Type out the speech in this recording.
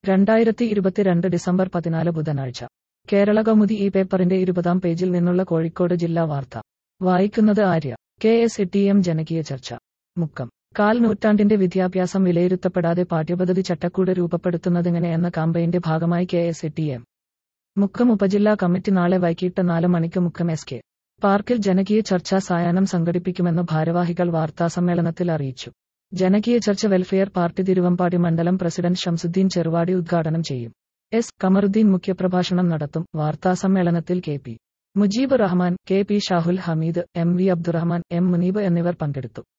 രണ്ടായിരത്തി ഇരുപത്തിരണ്ട് ഡിസംബർ പതിനാല് ബുധനാഴ്ച കേരള കൗമുദി ഈ പേപ്പറിന്റെ ഇരുപതാം പേജിൽ നിന്നുള്ള കോഴിക്കോട് ജില്ലാ വാർത്ത വായിക്കുന്നത് Arya K S T M ജനകീയ ചർച്ച മുക്കം കാൽ നൂറ്റാണ്ടിന്റെ വിദ്യാഭ്യാസം വിലയിരുത്തപ്പെടാതെ പാഠ്യപദ്ധതി ചട്ടക്കൂട് രൂപപ്പെടുത്തുന്നതെങ്ങനെയെന്ന കാമ്പയിന്റെ ഭാഗമായി K S T M Mukkam ഉപജില്ലാ കമ്മിറ്റി നാളെ വൈകിട്ട് നാല് മണിക്ക് മുക്കം എസ് കെ പാർക്കിൽ ജനകീയ ചർച്ചാ സായാഹ്നം സംഘടിപ്പിക്കുമെന്ന് ഭാരവാഹികൾ വാർത്താസമ്മേളനത്തിൽ അറിയിച്ചു ജനകീയ ചർച്ച വെൽഫെയർ പാർട്ടി തിരുവമ്പാടി മണ്ഡലം പ്രസിഡന്റ് ഷംസുദ്ദീൻ ചെറുവാടി ഉദ്ഘാടനം ചെയ്യും എസ് കമറുദ്ദീൻ മുഖ്യപ്രഭാഷണം നടത്തും വാർത്താസമ്മേളനത്തിൽ K P Mujeeb Rahman K P Shahul Hameed M V Abdurahman M Muneeb എന്നിവർ പങ്കെടുത്തു